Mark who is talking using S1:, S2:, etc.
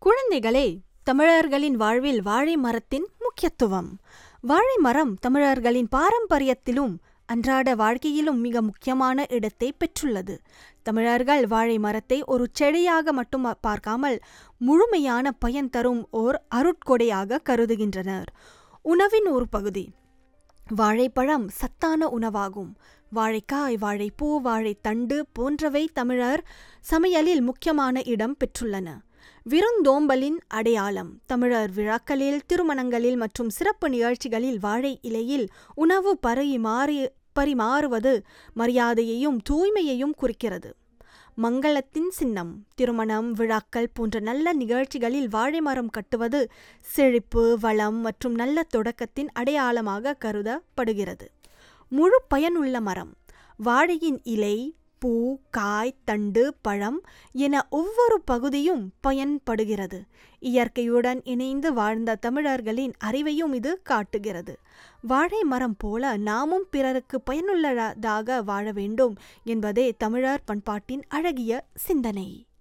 S1: குழந்தைகளே தமிழர்களின் வாழ்வில் வாழை மரத்தின் முக்கியத்துவம் வாழை மரம் தமிழர்களின் பாரம்பரியத்திலும் அன்றாட வாழ்க்கையிலும் மிக முக்கியமான இடத்தை பெற்றுள்ளது தமிழர்கள் வாழை மரத்தை ஒரு செடியாக மட்டும் பார்க்காமல் முழுமையான பயன் தரும் ஓர் அருட்கொடையாக கருதுகின்றனர் உணவின் ஒரு பகுதி வாழைப்பழம் சத்தான உணவாகும் வாழைக்காய் வாழைப்பூ வாழைத்தண்டு போன்றவை தமிழர் சமையலில் முக்கியமான இடம் பெற்றுள்ளன விருந்தோம்பலின் அடையாளம் தமிழர் விழாக்களில் திருமணங்களில் மற்றும் சிறப்பு நிகழ்ச்சிகளில் வாழை இலையில் உணவு பரிமாறி பரிமாறுவது மரியாதையையும் தூய்மையையும் குறிக்கிறது மங்களத்தின் சின்னம் திருமணம் விழாக்கள் போன்ற நல்ல நிகழ்ச்சிகளில் வாழை மரம் கட்டுவது செழிப்பு வளம் மற்றும் நல்ல தொடக்கத்தின் அடையாளமாக கருதப்படுகிறது முழு பயனுள்ள மரம் வாழையின் இலை பூ காய் தண்டு பழம் என ஒவ்வொரு பகுதியும் பயன்படுகிறது இயற்கையுடன் இணைந்து வாழ்ந்த தமிழர்களின் அறிவையும் இது காட்டுகிறது வாழை மரம் போல நாமும் பிறருக்கு பயனுள்ளதாக வாழ வேண்டும் என்பதே தமிழர் பண்பாட்டின் அழகிய சிந்தனை